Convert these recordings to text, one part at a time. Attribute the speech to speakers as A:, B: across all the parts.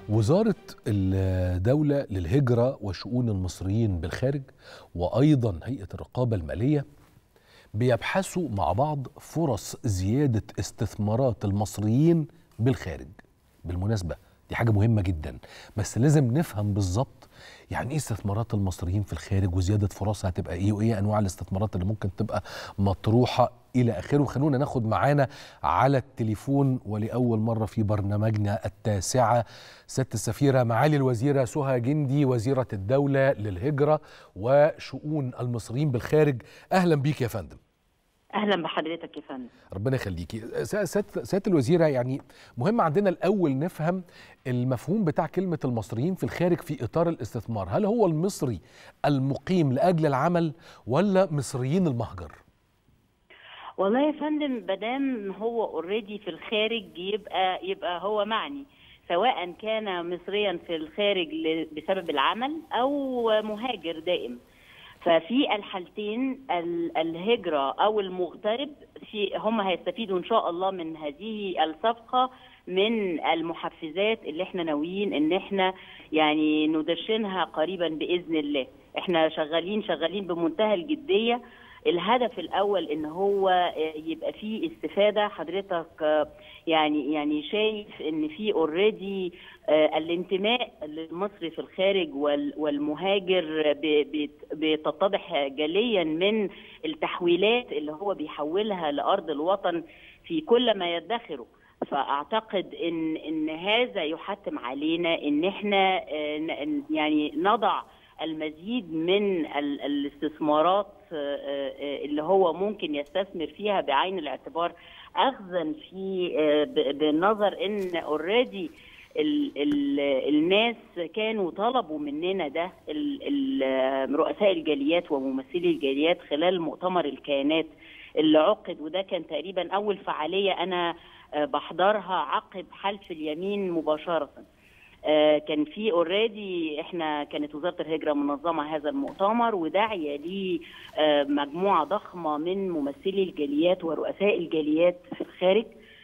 A: وزارة الدولة للهجرة وشؤون المصريين بالخارج وأيضا هيئة الرقابة المالية بيبحثوا مع بعض فرص زيادة استثمارات المصريين بالخارج بالمناسبة دي حاجة مهمة جدا بس لازم نفهم بالظبط يعني ايه استثمارات المصريين في الخارج وزيادة فرصها هتبقى ايه وايه انواع الاستثمارات اللي ممكن تبقى مطروحة الى اخره خلونا ناخد معانا على التليفون ولاول مرة في برنامجنا التاسعة سيادة السفيرة معالي الوزيرة سهى جندي وزيرة الدولة للهجرة وشؤون المصريين بالخارج اهلا بيك يا فندم
B: اهلا بحضرتك يا فندم
A: ربنا يخليكي سياده الوزيره يعني مهم عندنا الاول نفهم المفهوم بتاع كلمه المصريين في الخارج في اطار الاستثمار هل هو المصري المقيم لاجل العمل ولا مصريين المهجر
B: والله يا فندم مادام هو اوريدي في الخارج يبقى يبقى هو معني سواء كان مصريا في الخارج بسبب العمل او مهاجر دائم ففي الحالتين الهجرة أو المغترب في هم هيستفيدوا إن شاء الله من هذه الصفقة من المحفزات اللي احنا ناويين ان احنا يعني ندشنها قريبا باذن الله احنا شغالين شغالين بمنتهى الجديه الهدف الاول ان هو يبقى فيه استفاده حضرتك يعني يعني شايف ان في اوريدي الانتماء للمصري في الخارج والمهاجر بتتضح جليا من التحويلات اللي هو بيحولها لارض الوطن في كل ما يدخره فاعتقد ان ان هذا يحتم علينا ان احنا يعني نضع المزيد من الاستثمارات اللي هو ممكن يستثمر فيها بعين الاعتبار اخذا في بالنظر ان اوريدي ال ال الناس كانوا طلبوا مننا ده رؤساء الجاليات وممثلي الجاليات خلال مؤتمر الكيانات اللي عقد وده كان تقريبا اول فعاليه انا بحضرها عقب حلف اليمين مباشره كان في اوريدي احنا كانت وزاره الهجره منظمه هذا المؤتمر وداعيه ليه مجموعه ضخمه من ممثلي الجاليات ورؤساء الجاليات في الخارج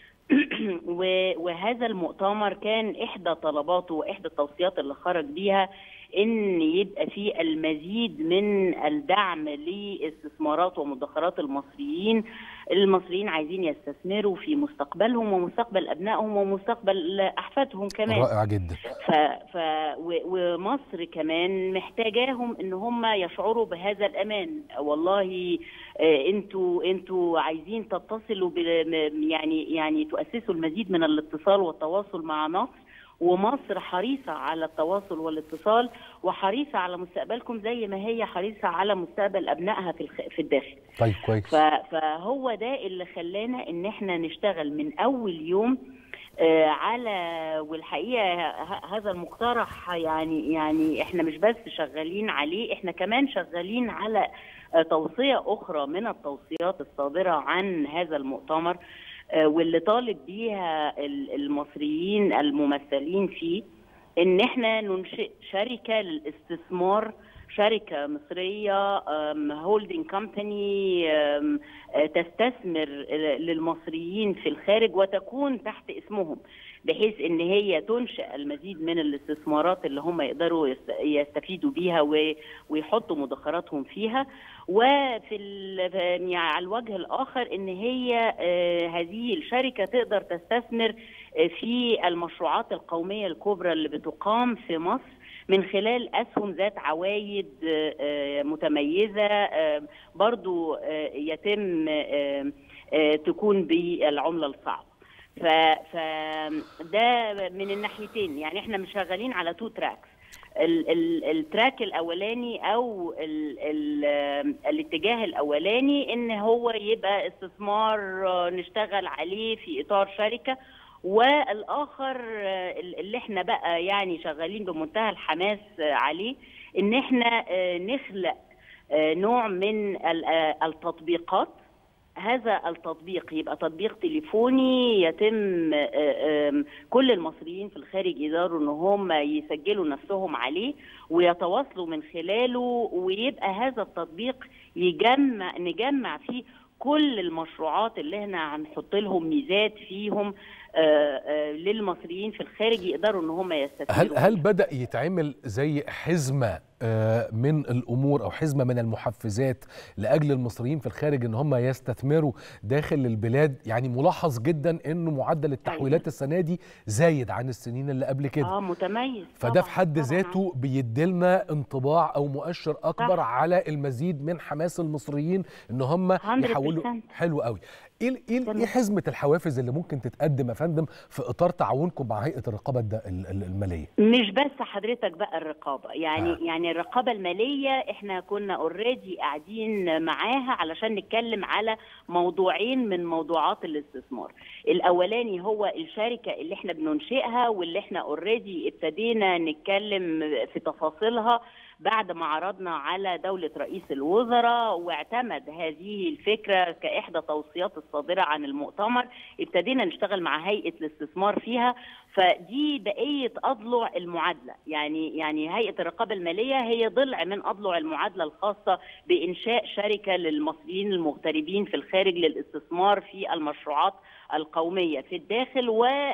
B: وهذا المؤتمر كان احدى طلباته واحدى التوصيات اللي خرج بيها ان يبقى في المزيد من الدعم لاستثمارات ومدخرات المصريين المصريين عايزين يستثمروا في مستقبلهم ومستقبل ابنائهم ومستقبل احفادهم كمان
A: رائع جدا
B: ف... ف... و... ومصر كمان محتاجاهم ان هم يشعروا بهذا الامان والله انتوا انتوا عايزين تتصلوا ب... يعني يعني تؤسسوا المزيد من الاتصال والتواصل مع مصر ومصر حريصة على التواصل والاتصال وحريصة على مستقبلكم زي ما هي حريصة على مستقبل أبنائها في الخ... في الداخل
A: طيب كويس
B: فهو ده اللي خلانا إن احنا نشتغل من أول يوم آه على والحقيقة هذا المقترح يعني يعني احنا مش بس شغالين عليه احنا كمان شغالين على آه توصية أخرى من التوصيات الصادرة عن هذا المؤتمر واللي طالب بيها المصريين الممثلين فيه ان احنا ننشئ شركه للاستثمار شركه مصريه هولدنج كومباني تستثمر للمصريين في الخارج وتكون تحت اسمهم بحيث ان هي تنشئ المزيد من الاستثمارات اللي هم يقدروا يستفيدوا بيها ويحطوا مدخراتهم فيها وفي يعني على الوجه الاخر ان هي هذه الشركه تقدر تستثمر في المشروعات القوميه الكبرى اللي بتقام في مصر من خلال اسهم ذات عوائد متميزه برضو يتم تكون بالعمله الصعبه فده من الناحيتين يعني احنا مش شغالين على تو تراكس ال ال التراك الاولاني او ال ال الاتجاه الاولاني ان هو يبقى استثمار نشتغل عليه في اطار شركه والاخر اللي احنا بقى يعني شغالين بمنتهى الحماس عليه ان احنا نخلق نوع من التطبيقات هذا التطبيق يبقى تطبيق تليفوني يتم كل المصريين في الخارج يقدروا ان هم يسجلوا نفسهم عليه ويتواصلوا من خلاله ويبقى هذا التطبيق يجمع نجمع فيه كل المشروعات اللي احنا هنحط لهم ميزات فيهم آه، آه، للمصريين في الخارج يقدروا ان هم يستثمروا
A: هل هل بدا يتعمل زي حزمه آه، من الامور او حزمه من المحفزات لاجل المصريين في الخارج ان هم يستثمروا داخل البلاد يعني ملاحظ جدا انه معدل التحويلات السنه دي زايد عن السنين اللي قبل كده
B: اه متميز
A: فده
B: طبعاً،
A: في حد
B: طبعاً.
A: ذاته بيديلنا انطباع او مؤشر اكبر
B: صح.
A: على المزيد من حماس المصريين ان هم
B: 100%.
A: يحولوا حلو قوي ايه ال- ايه ال-
B: تمام.
A: ايه حزمه الحوافز اللي ممكن تتقدم يا فندم في اطار تعاونكم مع هيئه الرقابه الد- ال- ال- الماليه
B: مش بس حضرتك بقى الرقابه يعني
A: آه.
B: آه. يعني الرقابه الماليه احنا كنا اوريدي قاعدين معاها علشان نتكلم على موضوعين من موضوعات الاستثمار الاولاني هو الشركه اللي احنا بننشئها واللي احنا اوريدي ابتدينا نتكلم في تفاصيلها بعد ما عرضنا على دولة رئيس الوزراء واعتمد هذه الفكرة كإحدى توصيات الصادرة عن المؤتمر ابتدينا نشتغل مع هيئة الاستثمار فيها فدي بقية أضلع المعادلة يعني يعني هيئة الرقابة المالية هي ضلع من أضلع المعادلة الخاصة بإنشاء شركة للمصريين المغتربين في الخارج للاستثمار في المشروعات القومية في الداخل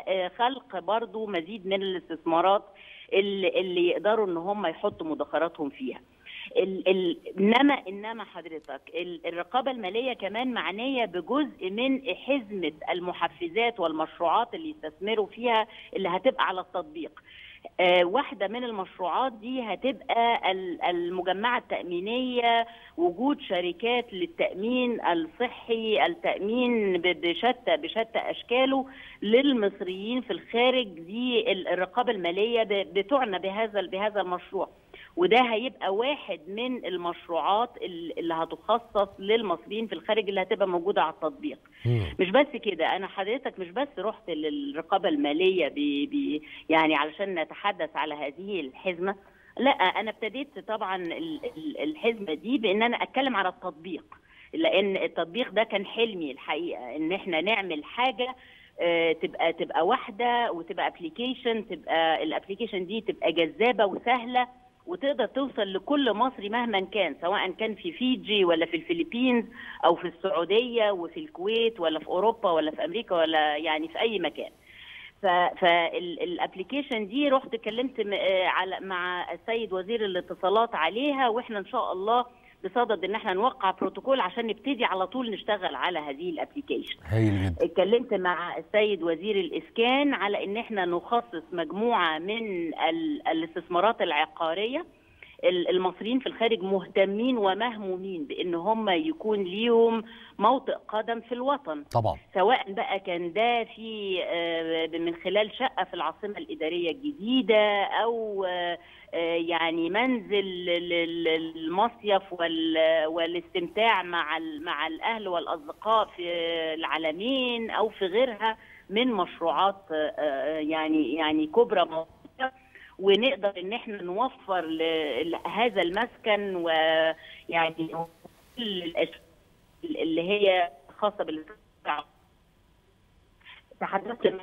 B: وخلق برضو مزيد من الاستثمارات اللي, اللي يقدروا ان هم يحطوا مدخراتهم فيها ال ال انما انما حضرتك ال الرقابه الماليه كمان معنيه بجزء من حزمه المحفزات والمشروعات اللي يستثمروا فيها اللي هتبقى على التطبيق آه واحده من المشروعات دي هتبقى ال- المجمعه التامينيه وجود شركات للتامين الصحي التامين ب- بشتى بشتى اشكاله للمصريين في الخارج دي ال- الرقابه الماليه ب- بتعنى بهذا بهذا المشروع وده هيبقى واحد من المشروعات ال- اللي هتخصص للمصريين في الخارج اللي هتبقى موجوده على التطبيق
A: مم.
B: مش بس كده انا حضرتك مش بس رحت للرقابه الماليه ب... ب... يعني علشان نتحدث على هذه الحزمه لا انا ابتديت طبعا ال- ال- الحزمه دي بان انا اتكلم على التطبيق لان التطبيق ده كان حلمي الحقيقه ان احنا نعمل حاجه آه، تبقى تبقى واحده وتبقى ابلكيشن تبقى الابلكيشن دي تبقى جذابه وسهله وتقدر توصل لكل مصري مهما كان سواء كان في فيجي ولا في الفلبينز او في السعوديه وفي الكويت ولا في اوروبا ولا في امريكا ولا يعني في اي مكان فالابلكيشن دي رحت اتكلمت م- آه، على مع السيد وزير الاتصالات عليها واحنا ان شاء الله بصدد ان احنا نوقع بروتوكول عشان نبتدي على طول نشتغل على هذه الابلكيشن
A: هايل جدا
B: اتكلمت مع السيد وزير الاسكان على ان احنا نخصص مجموعه من ال- الاستثمارات العقاريه ال- المصريين في الخارج مهتمين ومهمومين بان هم يكون ليهم موطئ قدم في الوطن
A: طبعا
B: سواء بقى كان ده في آه، من خلال شقه في العاصمه الاداريه الجديده او آه، آه، يعني منزل لل- للمصيف وال- والاستمتاع مع ال- مع الاهل والاصدقاء في العالمين او في غيرها من مشروعات آه، آه، يعني يعني كبرى موجودة ونقدر ان احنا نوفر ل- هذا المسكن ويعني كل الاشياء اللي هي خاصه بالاستمتاع تحدثت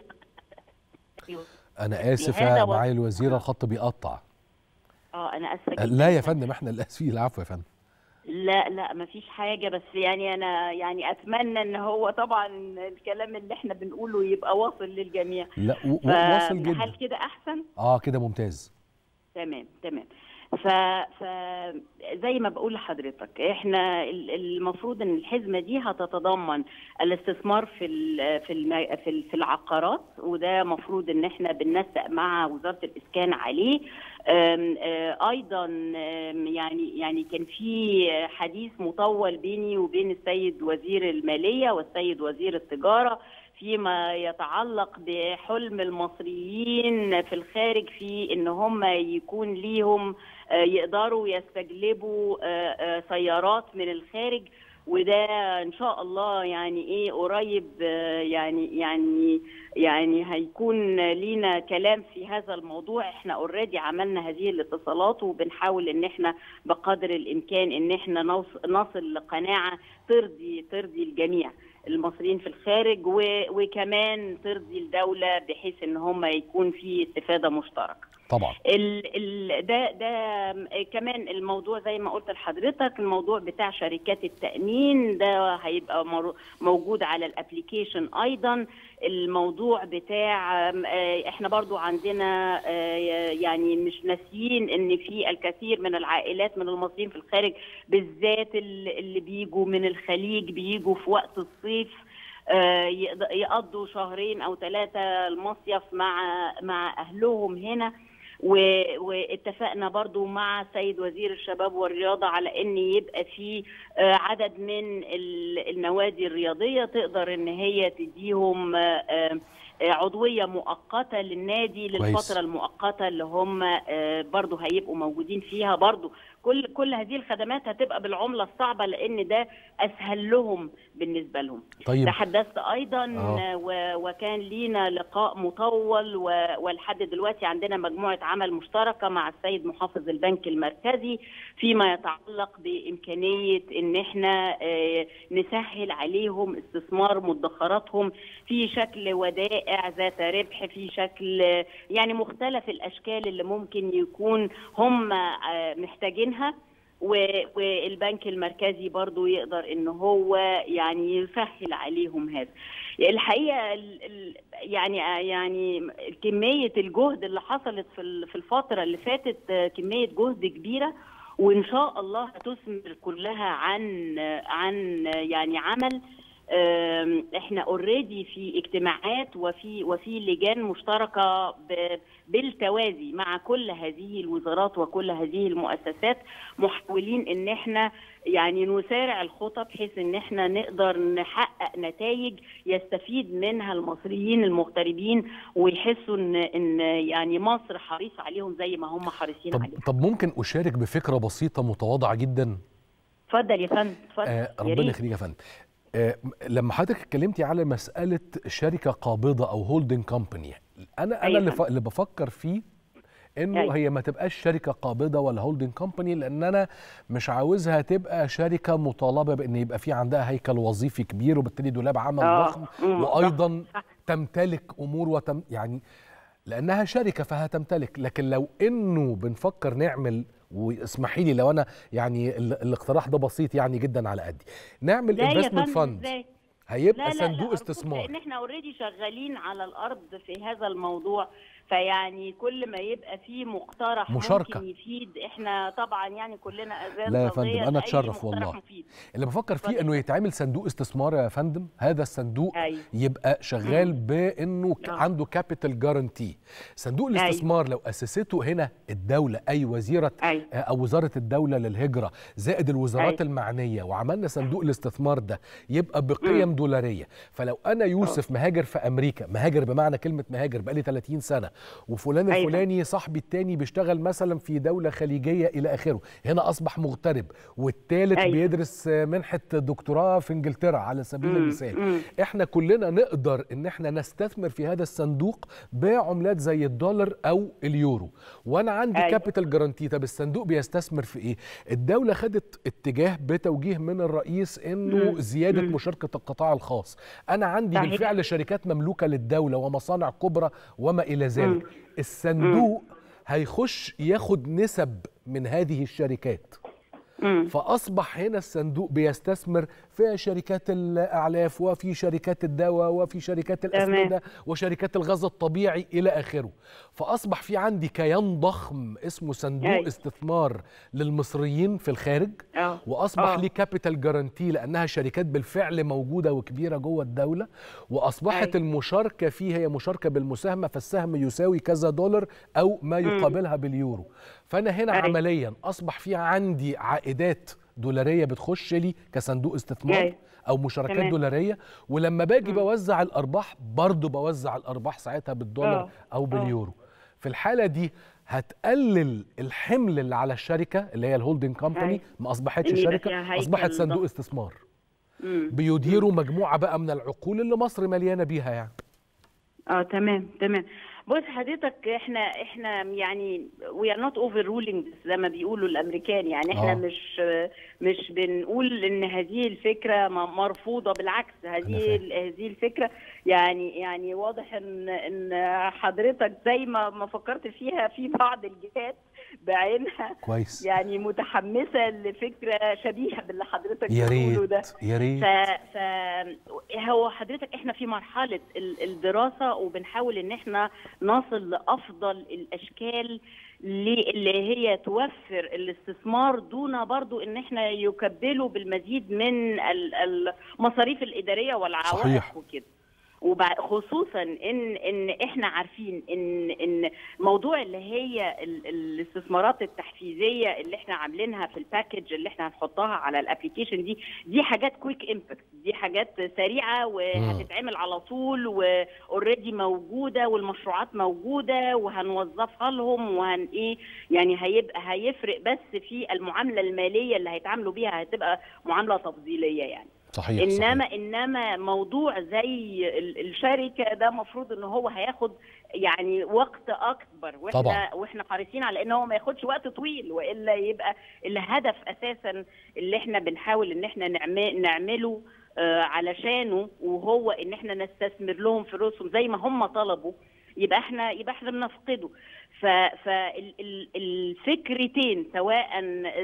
A: انا اسف
B: لهذا
A: يا
B: و-
A: معالي الوزيره الخط بيقطع
B: اه انا اسفه جدا
A: لا يا فندم احنا اللي اسفين العفو يا فندم
B: لا لا ما فيش حاجه بس يعني انا يعني اتمنى ان هو طبعا الكلام اللي احنا بنقوله يبقى واصل للجميع
A: لا و- و-
B: ف-
A: واصل
B: هل
A: جدا
B: كده احسن
A: اه كده ممتاز
B: تمام تمام ف... ف زي ما بقول لحضرتك احنا ال- المفروض ان الحزمه دي هتتضمن الاستثمار في ال... في الم... في, ال... في العقارات وده مفروض ان احنا بننسق مع وزاره الاسكان عليه أم، آه، ايضا أم، يعني يعني كان في حديث مطول بيني وبين السيد وزير الماليه والسيد وزير التجاره فيما يتعلق بحلم المصريين في الخارج في ان هم يكون ليهم آه، يقدروا يستجلبوا آه، آه، سيارات من الخارج وده ان شاء الله يعني ايه قريب آه، يعني يعني يعني هيكون لينا كلام في هذا الموضوع احنا اوريدي عملنا هذه الاتصالات وبنحاول ان احنا بقدر الامكان ان احنا نوص- نصل لقناعه ترضي ترضي الجميع المصريين في الخارج و- وكمان ترضي الدوله بحيث ان هم يكون في استفاده مشتركه
A: طبعا
B: ال ال ده ده كمان الموضوع زي ما قلت لحضرتك الموضوع بتاع شركات التأمين ده هيبقى مر- موجود على الابليكيشن ايضا الموضوع بتاع آم، آه، احنا برضو عندنا آه، يعني مش ناسيين ان في الكثير من العائلات من المصريين في الخارج بالذات اللي اللي بيجوا من الخليج بيجوا في وقت الصيف آه، يقض- يقضوا شهرين او ثلاثه المصيف مع مع اهلهم هنا و- واتفقنا برضو مع السيد وزير الشباب والرياضة على ان يبقى في آه، عدد من ال- النوادي الرياضية تقدر ان هي تديهم آه، آه، آه، عضوية مؤقتة للنادي
A: كويس.
B: للفترة المؤقتة اللي هم آه، برضو هيبقوا موجودين فيها برضو كل كل هذه الخدمات هتبقى بالعملة الصعبة لان ده اسهل لهم بالنسبة لهم
A: طيب
B: تحدثت ايضا
A: آه.
B: و- وكان لينا لقاء مطول و- ولحد دلوقتي عندنا مجموعه عمل مشتركه مع السيد محافظ البنك المركزي فيما يتعلق بامكانيه ان احنا آه، نسهل عليهم استثمار مدخراتهم في شكل ودائع ذات ربح في شكل آه، يعني مختلف الاشكال اللي ممكن يكون هم آه، محتاجينها و- والبنك المركزي برضو يقدر ان هو يعني يسهل عليهم هذا الحقيقه ال- ال- يعني يعني كميه الجهد اللي حصلت في ال- في الفتره اللي فاتت آه، كميه جهد كبيره وان شاء الله هتثمر كلها عن عن يعني عمل آم، احنا اوريدي في اجتماعات وفي وفي لجان مشتركه ب- بالتوازي مع كل هذه الوزارات وكل هذه المؤسسات محاولين ان احنا يعني نسارع الخطى بحيث ان احنا نقدر نحقق نتائج يستفيد منها المصريين المغتربين ويحسوا ان ان يعني مصر حريصه عليهم زي ما هم حريصين
A: طب
B: عليهم.
A: طب ممكن اشارك بفكره بسيطه متواضعه جدا
B: اتفضل يا فندم اتفضل
A: آه
B: يا
A: ربنا
B: ريت.
A: يخليك يا فندم آه لما حضرتك اتكلمتي على مساله شركه قابضه او هولدنج كومباني انا انا
B: أيوة
A: اللي,
B: فندم.
A: ف... اللي بفكر فيه انه
B: أيوة.
A: هي ما تبقاش شركه قابضه ولا هولدنج كومباني لان انا مش عاوزها تبقى شركه مطالبه بان يبقى في عندها هيكل وظيفي كبير وبالتالي دولاب عمل
B: آه.
A: ضخم
B: مم.
A: وايضا
B: صح.
A: تمتلك امور وتم يعني لانها شركه فهتمتلك لكن لو انه بنفكر نعمل واسمحي لي لو انا يعني ال- الاقتراح ده بسيط يعني جدا على قدي نعمل
B: لا يا
A: انفستمنت
B: فندم
A: فند
B: ازاي
A: هيبقى
B: لا لا
A: صندوق
B: لا أرجوك،
A: استثمار
B: لان احنا اوريدي شغالين على الارض في هذا الموضوع فيعني كل ما يبقى في مقترح
A: مشاركة.
B: ممكن يفيد احنا طبعا يعني كلنا اذان
A: لا يا
B: صاغية
A: فندم، أنا
B: لأي
A: أتشرف
B: مقترح
A: والله.
B: مفيد.
A: اللي بفكر فيه
B: اتفضل.
A: انه يتعمل صندوق استثمار يا فندم هذا الصندوق
B: أيوة.
A: يبقى شغال بانه ك-
B: آه.
A: عنده كابيتال جارانتي صندوق
B: أيوة.
A: الاستثمار لو اسسته هنا الدوله اي وزيره
B: أيوة.
A: آه، او وزاره الدوله للهجره زائد الوزارات
B: أيوة.
A: المعنيه وعملنا صندوق الاستثمار ده يبقى بقيم دولاريه فلو انا يوسف مهاجر في امريكا مهاجر بمعنى كلمه مهاجر بقالي 30 سنه وفلان
B: أيوة.
A: الفلاني صاحبي التاني بيشتغل مثلا في دوله خليجيه الى اخره هنا اصبح مغترب والتالت
B: أيوة.
A: بيدرس آه، منحه دكتوراه في انجلترا على سبيل
B: مم،
A: المثال
B: مم.
A: احنا كلنا نقدر ان احنا نستثمر في هذا الصندوق بعملات زي الدولار او اليورو وانا عندي
B: أيوة.
A: كابيتال جارانتي طب الصندوق بيستثمر في ايه الدوله خدت اتجاه بتوجيه من الرئيس انه
B: مم.
A: زياده
B: مم.
A: مشاركه القطاع الخاص انا عندي
B: صحيح.
A: بالفعل شركات مملوكه للدوله ومصانع كبرى وما الى ذلك
B: مم.
A: الصندوق هيخش ياخد نسب من هذه الشركات
B: مم.
A: فاصبح هنا الصندوق بيستثمر في شركات الاعلاف وفي شركات الدواء وفي شركات الاسمده وشركات الغاز الطبيعي الى اخره فاصبح في عندي كيان ضخم اسمه صندوق
B: أيوة.
A: استثمار للمصريين في الخارج
B: اه
A: واصبح
B: آه.
A: ليه كابيتال جارانتي لانها شركات بالفعل موجوده وكبيره جوه الدوله واصبحت
B: أيوة.
A: المشاركه فيه هي مشاركه بالمساهمه فالسهم يساوي كذا دولار او ما يقابلها باليورو فانا هنا
B: أيوة.
A: عمليا اصبح في عندي عائدات دولاريه بتخش لي كصندوق استثمار
B: أيوة.
A: او مشاركات
B: تمام.
A: دولاريه ولما باجي بوزع الارباح برضه بوزع الارباح ساعتها بالدولار
B: آه.
A: او باليورو في الحاله دي هتقلل الحمل اللي على الشركه اللي هي الهولدنج كومباني
B: أيوة.
A: ما اصبحتش
B: إن يبقى
A: شركه
B: فيها هيكل
A: اصبحت صندوق
B: ضخم.
A: استثمار
B: مم.
A: بيديروا مجموعه بقى من العقول اللي مصر مليانه بيها يعني
B: اه تمام تمام بص حضرتك احنا احنا يعني وي ار نوت اوفر رولينج زي ما بيقولوا الامريكان يعني احنا
A: آه.
B: آه. مش مش بنقول ان هذه الفكره م- مرفوضه بالعكس
A: أنا
B: هذه
A: فاهم.
B: ال- هذه الفكره يعني يعني واضح ان ان حضرتك زي ما ما فكرت فيها في بعض الجهات بعينها
A: كويس
B: يعني متحمسه لفكره شبيهه باللي حضرتك
A: يا
B: بتقوله ده
A: ريت يا ريت
B: ف... ف هو حضرتك احنا في مرحله ال- الدراسه وبنحاول ان احنا نصل لافضل الاشكال ل- اللي هي توفر الاستثمار دون برضو ان احنا يكبلوا بالمزيد من ال- المصاريف الاداريه والعوائق
A: صحيح.
B: وكده وبع- خصوصا ان ان احنا عارفين ان ان موضوع اللي هي ال- الاستثمارات التحفيزيه اللي احنا عاملينها في الباكج اللي احنا هنحطها على الابلكيشن دي دي حاجات كويك امباكت دي حاجات سريعه وهتتعمل على طول واوريدي موجوده والمشروعات موجوده وهنوظفها لهم وهن ايه يعني هيبقى هيفرق بس في المعامله الماليه اللي هيتعاملوا بيها هتبقى معامله تفضيليه يعني
A: صحيح
B: انما
A: صحيح.
B: انما موضوع زي ال- الشركه ده مفروض ان هو هياخد يعني وقت اكبر واحنا
A: طبعاً.
B: واحنا حريصين على ان هو ما ياخدش وقت طويل والا يبقى الهدف اساسا اللي احنا بنحاول ان احنا نعم- نعمله آه، علشانه وهو ان احنا نستثمر لهم فلوسهم زي ما هم طلبوا يبقى احنا يبقى احنا بنفقده فالفكرتين سواء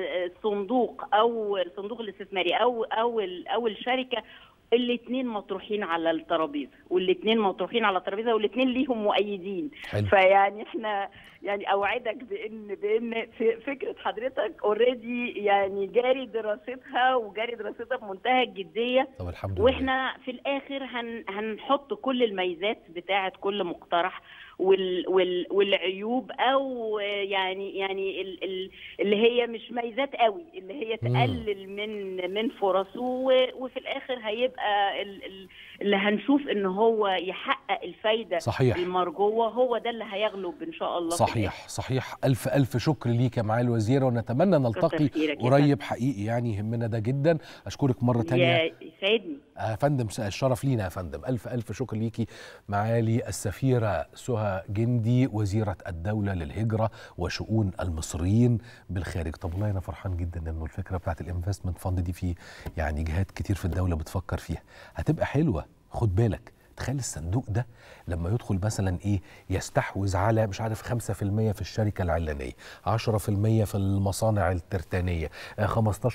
B: الصندوق او الصندوق الاستثماري او او ال- او الشركه الاثنين مطروحين على الترابيزه والاثنين مطروحين على الترابيزه والاثنين ليهم مؤيدين
A: حلو
B: فيعني احنا يعني اوعدك بان بان في فكره حضرتك اوريدي يعني جاري دراستها وجاري دراستها بمنتهى الجديه
A: طب الحمد لله
B: واحنا في الاخر هن هنحط كل الميزات بتاعه كل مقترح وال وال والعيوب او يعني يعني ال ال اللي هي مش ميزات قوي اللي هي
A: مم.
B: تقلل من من فرصه و- وفي الاخر هيبقى ال ال اللي هنشوف ان هو يحقق الفايده
A: صحيح
B: المرجوه هو ده اللي هيغلب ان شاء الله في
A: صحيح صحيح ألف ألف شكر ليك يا معالي الوزيرة ونتمنى نلتقي
B: كتر خيرك يا
A: قريب حقيقي يعني يهمنا ده جدا أشكرك مرة
B: الآخر.
A: تانية
B: يا- يسعدني
A: يا فندم الشرف لينا يا فندم ألف ألف شكر ليكي معالي السفيرة سهى جندي وزيرة الدولة للهجرة وشؤون المصريين بالخارج طب والله أنا فرحان جدا إنه الفكرة بتاعت الانفستمنت فند دي في يعني جهات كتير في الدولة بتفكر فيها هتبقى حلوة خد بالك تخيل الصندوق ده لما يدخل مثلا ايه يستحوذ على مش عارف 5% في الشركه العلانيه 10% في المصانع الترتانيه آه،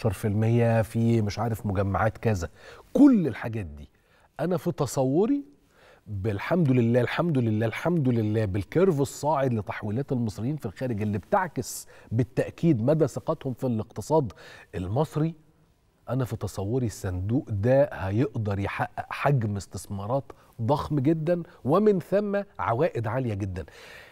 A: 15% في مش عارف مجمعات كذا كل الحاجات دي انا في تصوري بالحمد لله الحمد لله الحمد لله بالكيرف الصاعد لتحويلات المصريين في الخارج اللي بتعكس بالتاكيد مدى ثقتهم في الاقتصاد المصري انا في تصوري الصندوق ده هيقدر يحقق حجم استثمارات ضخم جدا ومن ثم عوائد عاليه جدا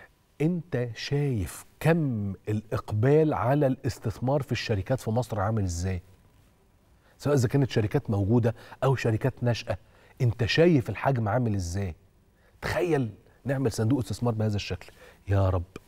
A: انت شايف كم الاقبال على الاستثمار في الشركات في مصر عامل ازاي سواء اذا كانت شركات موجوده او شركات ناشئه انت شايف الحجم عامل ازاي تخيل نعمل صندوق استثمار بهذا الشكل يا رب